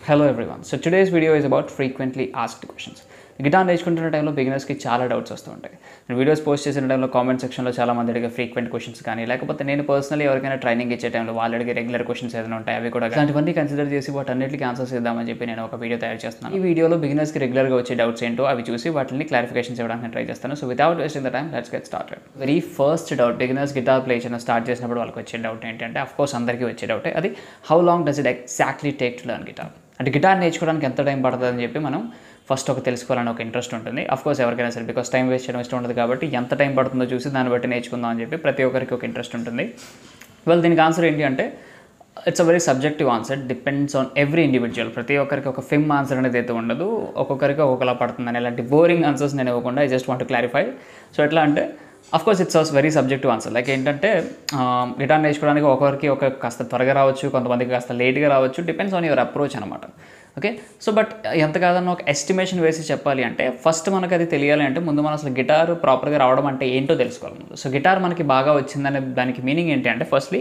Hello everyone. So today's video is about frequently asked questions. Guitar నేర్చుకుంటున్న టైంలో బిగినర్స్కి చాలా doubts వస్తూ ఉంటాయి నేను వీడియోస్ పోస్ట్ చేసిన టైంలో కామెంట్ సెక్షన్లో చాలా మంది అడిగే ఫ్రీక్వెంట్ క్వశ్చన్స్ కానీ లేకపోతే నేను పర్సనలీ ఎవరికైనా ట్రైనింగ్ ఇచ్చే టైంలో వాళ్ళు అడిగే రెగ్యులర్ క్వశ్చన్స్ ఏదైనా ఉంటాయి అవి కూడా ఇలాంటివన్నీ కన్సిడర్ చేసి వాటి అన్నిటికీ ఆన్సర్స్ ఇద్దామని చెప్పి నేను ఒక వీడియో తయారు చేస్తున్నాను ఈ వీడియోలో బిగినర్స్కి రెగ్యులర్గా వచ్చే డౌట్స్ ఏంటో అవి చూసి వాటిని క్లారిఫికేషన్స్ ఇవ్వడానికి ట్రై చేస్తాను so without wasting the time let's get started very first doubt beginners guitar play చేయడం స్టార్ట్ చేసినప్పుడు వాళ్ళకి వచ్చే డౌట్ ఏంటంటే అఫ్ కోర్స్ అందరికీ వచ్చే డౌటే అది how long does it exactly take to learn guitar అంటే గిటార్ నేర్చుకోవడానికి ఎంత టైం పడుతుంది అని చెప్పి మనం ఫస్ట్ ఒక తెలుసుకోవాలని ఒక ఇంట్రెస్ట్ ఉంటుంది అఫ్ కోర్స్ ఎవరికైనా సరే బికాస్ టైం వేస్ట్ చేయడం ఇష్టం ఉండదు కాబట్టి ఎంత టైం పడుతుందో చూసి దాన్ని బట్టి నేర్చుకుందాం అని చెప్పి ప్రతి ఒక్కరికి ఒక ఇంట్రెస్ట్ ఉంటుంది వెల్ దీనికి ఆన్సర్ ఏంటి అంటే it's a very subjective answer depends on every individual ప్రతి ఒక్కరికి ఒక ఫిమ్ ఆన్సర్ అనేది అయితే ఉండదు ఒక్కొక్కరికి ఒక్కొక్కలా పడుతుందని ఇలాంటి బోరింగ్ ఆన్సర్స్ నేను ఇవ్వకుండా I just want clarify so ఎట్లా అంటే of course it's very subjective answer like ఏంటంటే గిటార్ నేర్చుకోవడానికి ఒకరికి ఒక కాస్త త్వరగా రావచ్చు కొంతమందికి కాస్త లేట్గా రావచ్చు డిపెండ్స్ ఆన్ యువర్ అప్రోచ్ అనమాట ఓకే సో బట్ ఎంత కాదన్న ఒక ఎస్టిమేషన్ వేసి చెప్పాలి అంటే ఫస్ట్ మనకు అది తెలియాలి అంటే ముందు మనం అసలు గిటార్ ప్రాపర్గా రావడం అంటే ఏంటో తెలుసుకోవాలి ముందు సో గిటార్ మనకి బాగా వచ్చిందనే దానికి మీనింగ్ ఏంటి అంటే ఫస్ట్లీ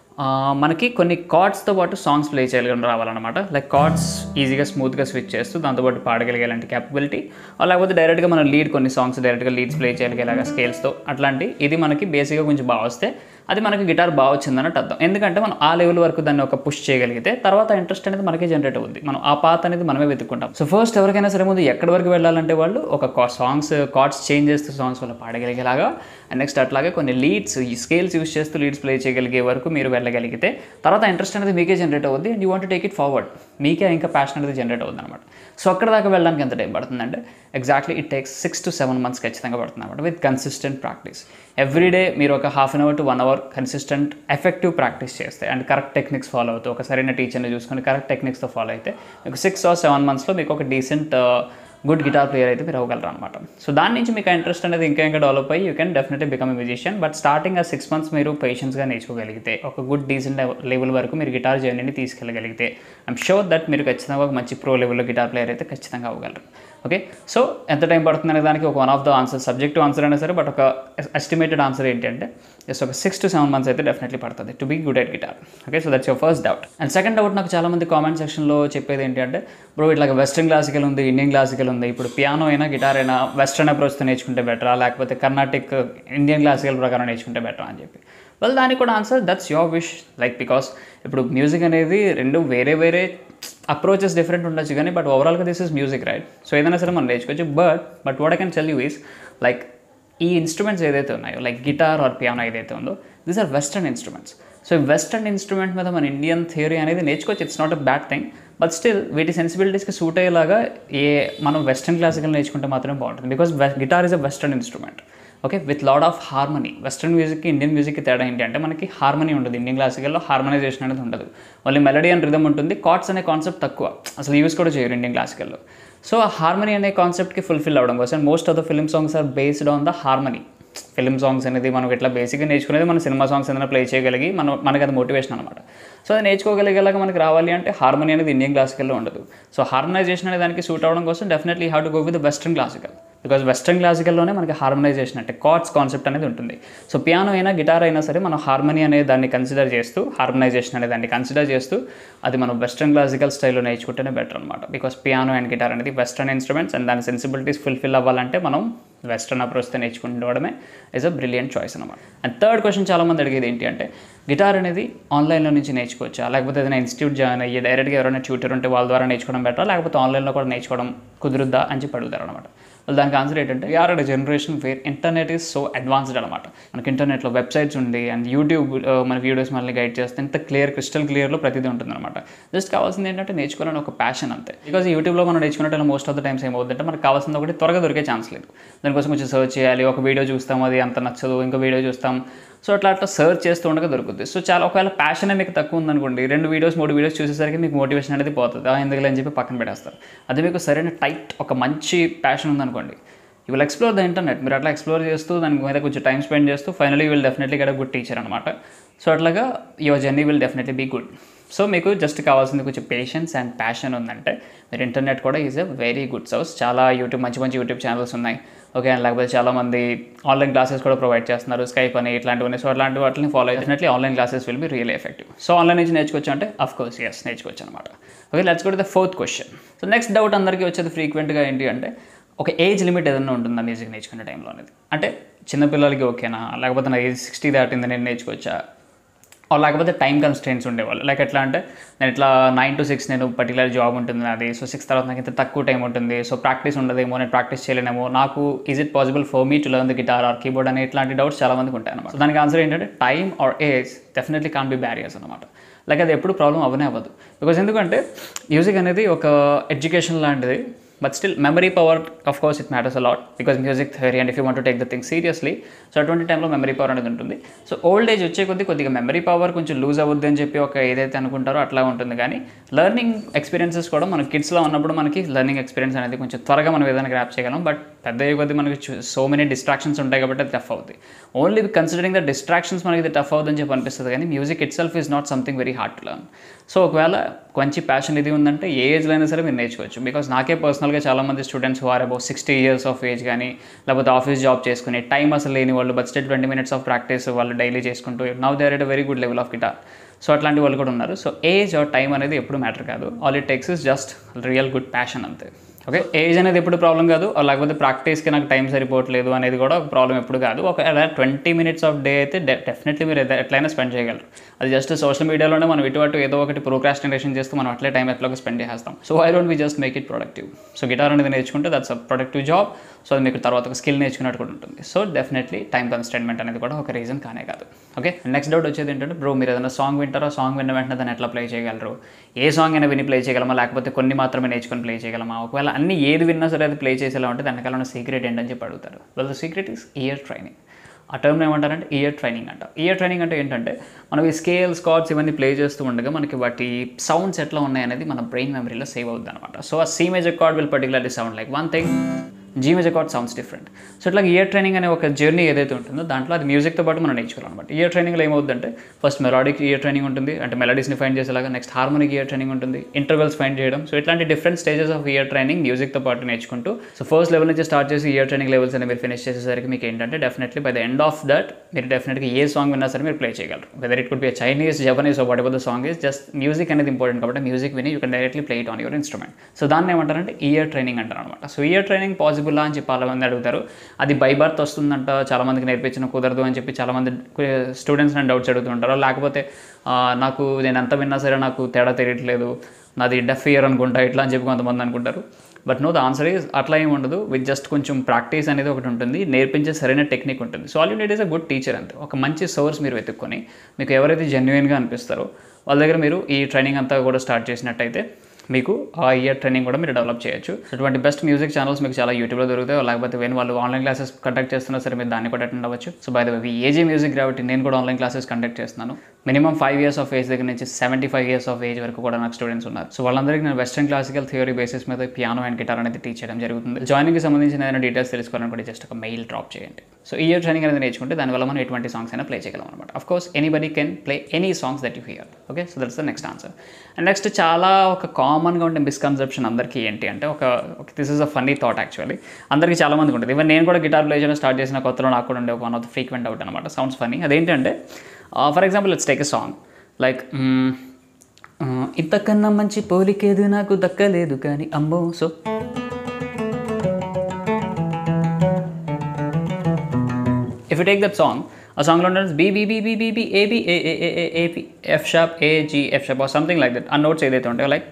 మనకి కొన్ని కార్డ్స్తో పాటు సాంగ్స్ ప్లే చేయగలిగి రావాలన్నమాట లైక్ కార్డ్స్ ఈజీగా స్మూత్గా స్విచ్ చేస్తూ దాంతోపాటు పాడగలిగే లాంటి క్యాపబిలిటీ లేకపోతే డైరెక్ట్గా మనం లీడ్ కొన్ని సాంగ్స్ డైరెక్ట్గా లీడ్స్ ప్లే చేయగలిగేలాగా స్కేల్స్తో అట్లాంటి ఇది మనకి బేసిక్గా కొంచెం బాగా వస్తే అది మనకి గిటార్ బాగా వచ్చిందన్నట్టు అర్థం ఎందుకంటే మనం ఆ లెవెల్ వరకు దాన్ని ఒక పుష్ చేయగలిగితే తర్వాత ఇంట్రెస్ట్ అనేది మనకే జనరేట్ అవుతుంది మనం ఆ పాత్ అనేది మనమే వెతుక్కుంటాం సో ఫస్ట్ ఎవరికైనా సరే ముందు ఎక్కడి వరకు వెళ్ళాలంటే వాళ్ళు ఒక సాంగ్స్ కార్డ్స్ చేంజ్ చేస్తూ సాంగ్స్ వల్ల పాడగలిగేలాగా అండ్ నెక్స్ట్ అట్లాగే కొన్ని లీడ్స్ ఈ స్కేల్స్ యూస్ చేస్తూ లీడ్స్ ప్లే చేయగలిగే వరకు మీరు వెళ్ళగలిగితే తర్వాత ఇంట్రెస్ట్ అనేది మీకే జనరేట్ అవుద్ది and you want take it forward మీకే ఇంకా ప్యాషన్ అనేది జనరేట్ అవుతుంది అనమాట సో అక్కడ దాకా వెళ్ళడానికి ఎంత టైం పడుతుందంటే exactly it takes six to seven months ఖచ్చితంగా పడుతుంది అనమాట విత్ కన్సిస్టెంట్ ప్రాక్టీస్ ఎవ్రీడే మీరు ఒక half an hour to one hour consistent effective practice చేస్తే అండ్ కరెక్ట్ టెక్నిక్స్ ఫాలో అవుతూ ఒక సరైన టీచర్ని చూసుకొని కరెక్ట్ టెక్నిక్స్తో ఫాలో అయితే మీకు సిక్స్ ఆర్ సెవెన్ మంత్స్లో మీకు ఒక డీసెంట్ గుడ్ గిటార్ ప్లేయర్ అయితే మీరు అవ్వగలరు అనమాట సో దాని నుంచి మీకు ఇంట్రెస్ట్ అనేది ఇంకా ఇంకా డెవలప్ అయ్యి you can definitely become a musician but starting ఆ సిక్స్ మంత్స్ మీరు పేషెన్స్గా నేర్చుకోగలిగితే ఒక గుడ్ డీసెంట్ లెవెల్ వరకు మీరు గిటార్ జర్నీని తీసుకెళ్ళగలిగితే ఐమ్ షూర్ దట్ మీరు ఖచ్చితంగా ఒక మంచి ప్రో లెవెల్లో గిటార్ ప్లేయర్ అయితే ఖచ్చితంగా అవ్వగలరు ఓకే సో ఎంత టైం పడుతుంది అనే దానికి ఒక one of the answer subjective answer అయినా సరే బట్ ఒక ఎస్టిమేటెడ్ ఆన్సర్ ఏంటి అంటే జస్ట్ ఒక సిక్స్ టు సెవెన్ మంత్స్ అయితే డెఫినెట్లీ పడుతుంది to be good at guitar okay so that's your first doubt and second doubt నాకు చాలా మంది కామెంట్ సెక్షన్లో చెప్పేది ఏంటి అంటే బ్రో ఇట్లా వెస్ట్రన్ క్లాసికల్ ఉంది ఇండియన్ క్లాసికల్ ఉంది ఇప్పుడు పియానో అయినా గిటార్ అయినా వెస్ట్రన్ అప్రోచ్తో నేర్చుకుంటే బెటరా లేకపోతే కర్ణాటిక్ ఇండియన్ క్లాసికల్ ప్రకారం నేర్చుకుంటే బెటరా అని చెప్పి వెల్ దానికి కూడా answer that's your wish like because ఇప్పుడు మ్యూజిక్ అనేది రెండు వేరే వేరే అప్రోచెస్ డిఫరెంట్ ఉండొచ్చు కానీ బట్ ఓవరాల్గా this is music right so ఏదైనా సరే మనం నేర్చుకోవచ్చు but but what I can tell you is like ఈ ఇన్స్ట్రుమెంట్స్ ఏదైతే ఉన్నాయో లైక్ గిటార్ ఆర్ పియానో ఏదైతే ఉందో these are western instruments so ఈ వెస్టర్న్ ఇన్స్ట్రుమెంట్ మీద మన ఇండియన్ థియరీ అనేది నేర్చుకోవచ్చు it's not a bad thing but still వీటి సెన్సిబిలిటీస్కి సూట్ అయ్యేలాగా ఏ మనం వెస్టర్న్ క్లాసికల్ నేర్చుకుంటే మాత్రమే బాగుంటుంది because guitar is a western instrument okay with lot of harmony western మ్యూజిక్కి ఇండియన్ మ్యూజిక్కి తేడా ఏంటి అంటే మనకి హార్మనీ ఉండదు ఇండియన్ క్లాసికల్లో హార్మనైజేషన్ అనేది ఉండదు ఓన్లీ మెలడీ అండ్ రిథమ్ ఉంటుంది కార్డ్స్ అనే కాన్సెప్ట్ తక్కువ అసలు యూస్ కూడా చేయరు ఇండియన్ క్లాసికల్లో సో ఆ హార్మనీ అనే కాన్సెప్ట్కి ఫుల్ఫిల్ అవ్వడం కోసం most of the film songs are based on the harmony film songs అనేది మనం ఇట్లా బేసిక్గా నేర్చుకునేది మన సినిమా సాంగ్స్ ఏదైనా ప్లే చేయగలిగి మనం మనకి అది మోటివేషన్ అనమాట సో అది నేర్చుకోగలిగేలాగా మనకి రావాలి అంటే హార్మనీ అనేది ఇండియన్ క్లాసికల్లో ఉండదు సో హార్మనైజేషన్ అనే దానికి సూట్ అవ్వడం కోసం definitely have to go with western classical because western క్లాసికల్లోనే మనకి హార్మనైజేషన్ అంటే కార్డ్స్ కాన్సెప్ట్ అనేది ఉంటుంది సో పియానో అయినా గిటార్ అయినా సరే మనం హార్మనీ అనే దాన్ని కన్సిడర్ చేస్తూ హార్మనైజేషన్ అనే దాన్ని కన్సిడర్ చేస్తూ అది మనం వెస్ట్రన్ క్లాసికల్ స్టైల్లో నేర్చుకుంటేనే బెటర్ అనమాట బికాస్ పియానో అండ్ గిటార్ అనేది వెస్ట్రన్ ఇన్స్ట్రుమెంట్స్ అండ్ దాని సెన్సిబిలిటీస్ ఫుల్ఫిల్ అవ్వాలంటే మనం వెస్ట్రన్ అప్రోచ్తో నేర్చుకుంటూడమే ఇస్ అ బ్రిలియంట్ చాయిస్ అనమాట అండ్ థర్డ్ క్వశ్చన్ చాలామంది అడిగేది ఏంటి అంటే గిటార్ అనేది ఆన్లైన్లో నుంచి నేర్చుకోవచ్చా లేకపోతే ఏదైనా ఇన్స్టిట్యూట్ జాయిన్ అయ్యి డైరెక్ట్గా ఎవరైనా ట్యూటర్ ఉంటే వాళ్ళ ద్వారా నేర్చుకోవడం బెటర్ లేకపోతే ఆన్లైన్లో కూడా నేర్చుకోవడం కుదురుద్దా అని చెప్పి అడుగుతారు అనమాట వాళ్ళు దానికి ఆన్సర్ ఏంటంటే we are at generation where internet is so advanced అనమాట మనకి ఇంటర్నెట్లో వెబ్సైట్స్ ఉండి అండ్ యూట్యూబ్ మన వీడియోస్ మనల్ని గైడ్ చేస్తే ఇంత క్లియర్ క్రిస్టల్ క్లియర్లో ప్రతిదీ ఉంటుంది అనమాట జస్ట్ కావాల్సింది ఏంటంటే నేర్చుకోవాలని ఒక ప్యాషన్ అంతే బికాజ్ యూట్యూబ్లో మనం నేర్చుకున్నట్టు మోస్ట్ ఆఫ్ ద టైమ్స్ ఏమవుతుందంటే మనకు కావాల్సింది ఒకటి త్వరగా దొరికే ఛాన్స్ లేదు దానికోసం కొంచెం సర్చ్ చేయాలి ఒక వీడియో చూస్తాం అది అంత నచ్చదు ఇంకో వీడియో చూస్తాం సో అట్లా అట్లా సర్చ్ చేస్తూ ఉండగా దొరుకుతుంది సో చాలా ఒకవేళ ప్యాషన్ మీకు తక్కువ ఉందనుకోండి రెండు వీడియోస్ మూడు వీడియోస్ చూసేసరికి మీకు మోటివేషన్ అనేది పోతుంది ఎందుకు అని చెప్పి పక్కన పెట్టేస్తారు అదే మీకు సరైన టైట్ ఒక మంచి ప్యాషన్ ఉందనుకోండి you will explore the internet మీరు అట్లా ఎక్స్ప్లోర్ చేస్తూ దాని మీద కొంచెం టైం స్పెండ్ చేస్తూ finally will definitely get a good teacher అనమాట సో అట్లాగా your journey will definitely be good so మీకు జస్ట్ కావాల్సింది కొంచెం పేషెన్స్ అండ్ ప్యాషన్ ఉందంటే మీరు ఇంటర్నెట్ కూడా is a very good source చాలా యూట్యూబ్ మంచి మంచి యూట్యూబ్ ఛానల్స్ ఉన్నాయి ఓకే అండ్ లేకపోతే చాలామంది ఆన్లైన్ క్లాసెస్ కూడా ప్రొవైడ్ చేస్తున్నారు స్కైప్ అని ఇట్లాంటివన్నీ సో అట్లాంటి వాటిని follow definitely online classes will be real effective so online నుంచి నేర్చుకోవచ్చు అంటే అఫ్ కోర్స్ ఎస్ నేర్చుకోవచ్చు అనమాట okay let's go the fourth question so next doubt అందరికీ వచ్చేది ఫ్రీక్వెంట్గా ఏంటి అంటే ఒక ఏజ్ లిమిట్ ఏదైనా ఉంటుందా మ్యూజిక్ నేర్చుకునే టైంలో అనేది అంటే చిన్నపిల్లలకి ఓకేనా లేకపోతే నా ఏజ్ సిక్స్టీ దాటింది నేను నేర్చుకోవచ్చా ఆ లేకపోతే టైం కన్స్టెంట్స్ ఉండేవాళ్ళు లైక్ ఎట్లా అంటే నేను ఇట్లా నైన్ టు సిక్స్ నేను పర్టికులర్ జాబ్ ఉంటుంది అది సో సిక్స్ తర్వాత నాకు ఇంత తక్కువ టైం ఉంటుంది సో ప్రాక్టీస్ ఉండదేమో నేను ప్రాక్టీస్ చేయలేనేమో నాకు is it possible for me to learn the guitar or keyboard అనే ఇట్లాంటి డౌట్స్ చాలా మందికి ఉంటాయి అనమాట సో దానికి ఆన్సర్ ఏంటంటే time or age definitely can be barriers అనమాట లైక్ అది ఎప్పుడు ప్రాబ్లం అవనే అవ్వదు బికాజ్ ఎందుకంటే మ్యూజిక్ అనేది ఒక ఎడ్యుకేషన్ లాంటిది but still memory power of course it matters a lot because music theory and if you want to take the thing seriously so అటువంటి టైంలో మెమరీ పవర్ అనేది ఉంటుంది సో ఓల్డ్ ఏజ్ వచ్చే కొద్దీ కొద్దిగా మెమరీ పవర్ కొంచెం లూజ్ అవ్వద్దు అని చెప్పి ఒక ఏదైతే అనుకుంటారో అట్లా ఉంటుంది కానీ లెర్నింగ్ ఎక్స్పీరియన్సెస్ కూడా మన కిడ్స్లో ఉన్నప్పుడు మనకి లెర్నింగ్ ఎక్స్పీరియన్స్ అనేది కొంచెం త్వరగా మనం ఏదైనా గ్రాప్ చేయగలం బట్ పెద్ద అయ్యే కొద్దీ మనకి సో మెనీ డిస్ట్రాక్షన్స్ ఉంటాయి కాబట్టి అది టఫ్ అవుతుంది ఓన్లీ కన్సిడరింగ్ ద డిస్ట్రాక్షన్స్ మనకి ఇది టఫ్ అవుతుందని చెప్పి అనిపిస్తుంది కానీ music itself is not something very hard to learn so ఒకవేళ మంచి ప్యాషన్ ఇది ఉందంటే ఏ ఏజ్లో అయినా సరే మీరు నేర్చుకోవచ్చు బికాస్ నాకే పర్సనల్గా చాలామంది students who are about sixty years of age కానీ లేకపోతే ఆఫీస్ జాబ్ చేసుకుని టైం అసలు లేని వాళ్ళు but still twenty minutes of practice వాళ్ళు డైలీ చేసుకుంటూ now they are at very good level of guitar so అట్లాంటి వాళ్ళు కూడా ఉన్నారు సో ఏజ్ ఆర్ టైం అనేది ఎప్పుడు మ్యాటర్ కాదు all it takes is just real good passion అంతే ఓకే ఏజ్ అనేది ఎప్పుడు ప్రాబ్లం కాదు or లేకపోతే ప్రాక్టీస్కి నాకు టైం సరిపోవట్లేదు అనేది కూడా ఒక ప్రాబ్లం ఎప్పుడు కాదు ఒక ట్వంటీ మినిట్స్ ఆఫ్ డే అయితే డెఫినెట్లీ మీరు ఎద- ఎట్లయినా స్పెండ్ చేయగలరు అది జస్ట్ సోషల్ మీడియాలోనే మనం ఇటు అటు ఏదో ఒకటి ప్రోక్రాస్టినేషన్ చేస్తూ మనం అట్లే టైం ఎట్లాగో స్పెండ్ చేస్తాం so I don't we just make it productive so guitar అనేది నేర్చుకుంటే that's a productive job so అది మీకు తర్వాత ఒక స్కిల్ నేర్చుకున్నట్టు కూడా ఉంటుంది సో డెఫినెట్లీ టైం కన్స్టెంట్మెంట్ అనేది కూడా ఒక రీజన్ కానే కాదు ఓకే నెక్స్ట్ డౌట్ వచ్చేది ఏంటంటే బ్రో మీరు ఏదైనా సాంగ్ వింటారో సాంగ్ విన్న వెంటనే దాన్ని ఎట్లా ప్లే చేయగలరు ఏ సాంగ్ అయినా విని ప్లే చేయగలమా లేకపోతే కొన్ని మాత్రమే నేర్చుకొని ప్లే చేయగలమా ఒకవేళ అన్ని ఏది విన్నా సరే అది ప్లే చేసేలా ఉంటే దానికల్లా ఉన్న సీక్రెట్ ఏంటని చెప్పి అడుగుతారు well the secret is ear training ఆ టర్మ్ ఏమంటారంటే ఇయర్ ట్రైనింగ్ అంట ఇయర్ ట్రైనింగ్ అంటే ఏంటంటే మనం ఈ స్కేల్ స్కాట్స్ ఇవన్నీ ప్లే చేస్తూ ఉండగా మనకి వాటి సౌండ్స్ ఎట్లా ఉన్నాయనేది మన బ్రెయిన్ మెమరీలో సేవ్ అవుతుంది అనమాట సో ఆ C major chord will particularly sound like one thing G major chord sounds different so ఇట్లా ఇయర్ ట్రైనింగ్ అనే ఒక జర్నీ ఏదైతే ఉంటుందో దాంట్లో అది మ్యూజిక్తో పాటు మనం నేర్చుకోవాలన్నమాట ఇయర్ ట్రైనింగ్లో ఏమవుతుందంటే ఫస్ట్ మెలాడిక్ ఇయర్ ట్రైనింగ్ ఉంటుంది అంటే మెలడీస్ని ఫైండ్ చేసేలాగా నెక్స్ట్ హార్మోనిక్ ఇయర్ ట్రైనింగ్ ఉంటుంది ఇంటర్వెల్స్ ఫైండ్ చేయడం సో ఇట్లాంటి different stages of ear training మ్యూజిక్తో పాటు నేర్చుకుంటూ సో ఫస్ట్ లెవెల్ నుంచి స్టార్ట్ చేసి ఇయర్ ట్రైనింగ్ లెవెల్స్ అనేవి మీరు ఫినిష్ చేసేసరికి మీకు ఏంటంటే definitely by the end of that మీరు డెఫినెట్గా ఏ సాంగ్ విన్నా సరే మీరు ప్లే చేయగలరు whether it could be Chinese Japanese whatever the song is just music అనేది ఇంపార్టెంట్ కాబట్టి మ్యూజిక్ విని you can directly play it on your instrument so దాన్ని ఏమంటారంటే ఇయర్ ట్రైనింగ్ అంటారు అనమాట సో ఇయర్ ట్రైనింగ్ పాసిబుల్ అని చెప్పి చాలా మంది అడుగుతారు అది బై బర్త్ వస్తుందంట చాలా మందికి నేర్పించిన కుదరదు అని చెప్పి చాలా మంది స్టూడెంట్స్ నన్ను డౌట్స్ అడుగుతుంటారు లేకపోతే ఆ, నాకు నేను ఎంత విన్నా సరే నాకు తేడా తెలియట్లేదు నాది డెఫ్ ఇయర్ అనుకుంటా ఇట్లా అని చెప్పి కొంతమంది అనుకుంటారు but no the answer is అట్లా ఏమి ఉండదు విత్ జస్ట్ కొంచెం ప్రాక్టీస్ అనేది ఒకటి ఉంటుంది నేర్పించే సరైన టెక్నిక్ ఉంటుంది so all you need is a good teacher అంతే ఒక మంచి సోర్స్ మీరు వెతుక్కొని మీకు ఎవరైతే జెన్యున్గా అనిపిస్తారో వాళ్ళ దగ్గర మీరు ఈ ట్రైనింగ్ అంతా కూడా స్టార్ట్ చేసినట్టయితే మీకు ఆ ఇయర్ ట్రైనింగ్ కూడా మీరు డెవలప్ చేయొచ్చు అటువంటి బెస్ట్ మ్యూజిక్ ఛానల్స్ మీకు చాలా యూట్యూబ్లో దొరుకుతాయి లేకపోతే వేరే వాళ్ళు ఆన్లైన్ క్లాసెస్ కండక్ట్ చేస్తున్నా సరే మీరు దాన్ని కూడా అటెండ్ అవ్వచ్చు so by the way AG music కాబట్టి నేను కూడా ఆన్లైన్ క్లాసెస్ కండక్ట్ చేస్తున్నాను minimum five years of age దగ్గర నుంచి seventy five years of age వరకు కూడా నాకు స్టూడెంట్స్ ఉన్నారు సో వాళ్ళందరికీ నేను వెస్ట్రన్ క్లాసికల్ థియరీ బేసిస్ మీద పియానో అండ్ గిటార్ అనేది టీచ్ చేయడం జరుగుతుంది జాయినింగ్కి సంబంధించిన ఏదైనా డీటెయిల్స్ తెలుసుకోవాలనుకుంటే జస్ట్ ఒక మెయిల్ డ్రాప్ చేయండి సో ఇయర్ ట్రైనింగ్ అనేది నేర్చుకుంటే దానివల్ల మనం ఎటువంటి సాంగ్స్ అయినా ప్లే చేయగలం అనమాట of course anybody can play any songs that you hear okay so that's the next answer and next చాలా ఒక కామన్గా ఉండే మిస్కన్సెప్షన్ అందరికీ ఏంటి అంటే ఒక this is a funny thought actually అందరికీ చాలా మందికి ఉంటుంది ఈవెన్ నేను కూడా గిటార్ ప్లే చేయడం స్టార్ట్ చేసిన కొత్తలో నాకు కూడా ఉండే ఒక one of the frequent out అనమాట సౌండ్స్ ఫన్నీ అదేంటంటే for example it's take a song like ఇంతకన్నా మంచి పోలికేదు నాకు దక్కలేదు కానీ అమ్మో so if you take that song ఆ సాంగ్లో ఉంటుంది B B B B B B A B A A A A A B F sharp A G F sharp something like that ఆ నోట్స్ ఏదైతే ఉంటాయో లైక్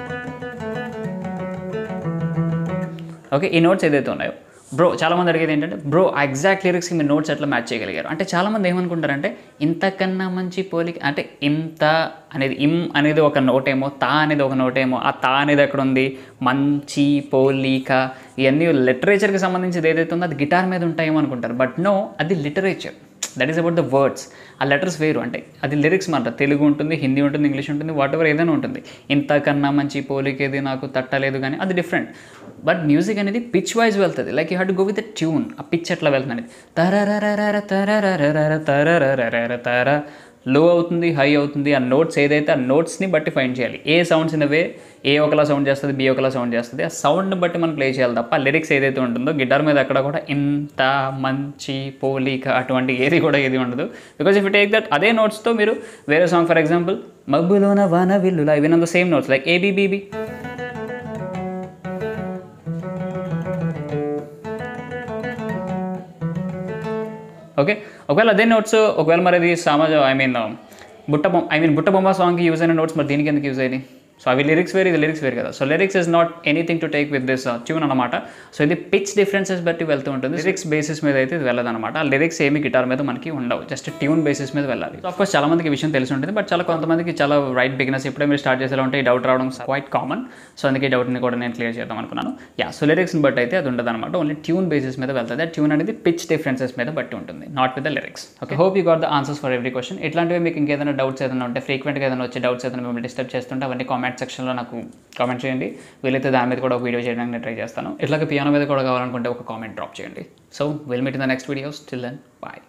ఓకే ఈ నోట్స్ ఏదైతే ఉన్నాయో bro చాలామంది అడిగేది ఏంటంటే బ్రో ఆ ఎగ్జాక్ట్ లిరిక్స్కి మీరు నోట్స్ ఎట్లా మ్యాచ్ చేయగలిగారు అంటే చాలామంది ఏమనుకుంటారంటే ఇంతకన్నా మంచి పోలిక అంటే ఇంత అనేది ఇమ్ అనేది ఒక నోటేమో తా అనేది ఒక నోటేమో ఆ తా అనేది ఎక్కడ ఉంది మంచి పోలిక ఇవన్నీ లిటరేచర్కి సంబంధించి ఏదైతే ఉందో అది గిటార్ మీద ఉంటాయేమో అనుకుంటారు బట్ నో అది literature that is about the words ఆ లెటర్స్ వేరు అంటే అది లిరిక్స్ మాట తెలుగు ఉంటుంది హిందీ ఉంటుంది ఇంగ్లీష్ ఉంటుంది వాట్ ఎవర్ ఏదైనా ఉంటుంది ఇంతకన్నా మంచి పోలికేది నాకు తట్టలేదు కానీ అది డిఫరెంట్ బట్ మ్యూజిక్ అనేది పిచ్ వైజ్ వెళ్తుంది like you had go with tune ఆ పిచ్ ఎట్లా వెళ్తుంది అనేది తరరరరర తరరరరర తరరరరర తర లో అవుతుంది హై అవుతుంది ఆ నోట్స్ ఏదైతే ఆ నోట్స్ని బట్టి ఫైండ్ చేయాలి ఏ సౌండ్స్ ఇన్ వే ఏ ఒకలా సౌండ్ చేస్తుంది బి ఒకలా సౌండ్ చేస్తుంది ఆ సౌండ్ని బట్టి మనం ప్లే చేయాలి తప్ప లిరిక్స్ ఏదైతే ఉంటుందో గిటార్ మీద అక్కడ కూడా ఇంత మంచి పోలిక అటువంటి ఏది కూడా ఏది ఉండదు because if you take that అదే నోట్స్తో మీరు వేరే సాంగ్ ఫర్ ఎగ్జాంపుల్ మబ్బులోన వాన విల్లులా ఇవి the same notes like A B B B okay ఒకవేళ అదే నోట్స్ ఒకవేళ మరి అది సమాజ ఐ మీన్ బుట్ట బొమ్మ ఐ మీన్ బుట్ట బొమ్మ సాంగ్కి యూజ్ అయిన నోట్స్ మరి దీనికి ఎందుకు యూజ్ అయ్యాయి సో అవి లిరిక్స్ వేరు ఇది లిరిక్స్ వేరు కదా so lyrics is not anything to take with this tune అనమాట సో ఇది పిచ్ డిఫరెన్సెస్ బట్టి వెళ్తూ ఉంటుంది లిరిక్స్ బేసిస్ మీద అయితే ఇది వెళ్ళదన్నమాట ఆ లిరిక్స్ ఏమి గిటార్ మీద మనకి ఉండవు జస్ట్ ట్యూన్ బేసిస్ మీద వెళ్ళాలి సో కోర్స్ చాలా మందికి ఈ విషయం తెలిసి ఉంటుంది బట్ చాలా కొంతమందికి చాలా రైట్ బిగినర్స్ ఇప్పుడే మీరు స్టార్ట్ చేసేలా ఉంటే ఈ డౌట్ రావడం క్వైట్ కామన్ సో అందుకే ఈ డౌట్ని కూడా నేను క్లియర్ చేద్దాం అనుకున్నాను యా సో లిరిక్స్ని బట్టి అయితే అది ఉండదు అనమాట ఓన్లీ ట్యూన్ బేసిస్ మీద వెళ్తుంది ఆ ట్యూన్ అనేది పిచ్ డిఫరెన్సెస్ మీద బట్టి ఉంటుంది not with the lyrics okay hope you got the answers for every question ఇట్లాంటివి మీకు ఇంకేదైనా డౌట్స్ ఏదైనా ఉంటే ఫ్రీక్వెంట్గా ఏదైనా వచ్చే డౌట్స్ ఏదైనా మిమ్మల్ని డిస్టర్బ్ చేస్తుంటే అవన్నీ కామెంట్ సెక్షన్లో నాకు కామెంట్ చేయండి వీలైతే దాని మీద కూడా ఒక వీడియో చేయడానికి నేను ట్రై చేస్తాను ఇట్లాగే పియానో మీద కూడా కావాలనుకుంటే ఒక కామెంట్ డ్రాప్ చేయండి so will meet in the next videos till then bye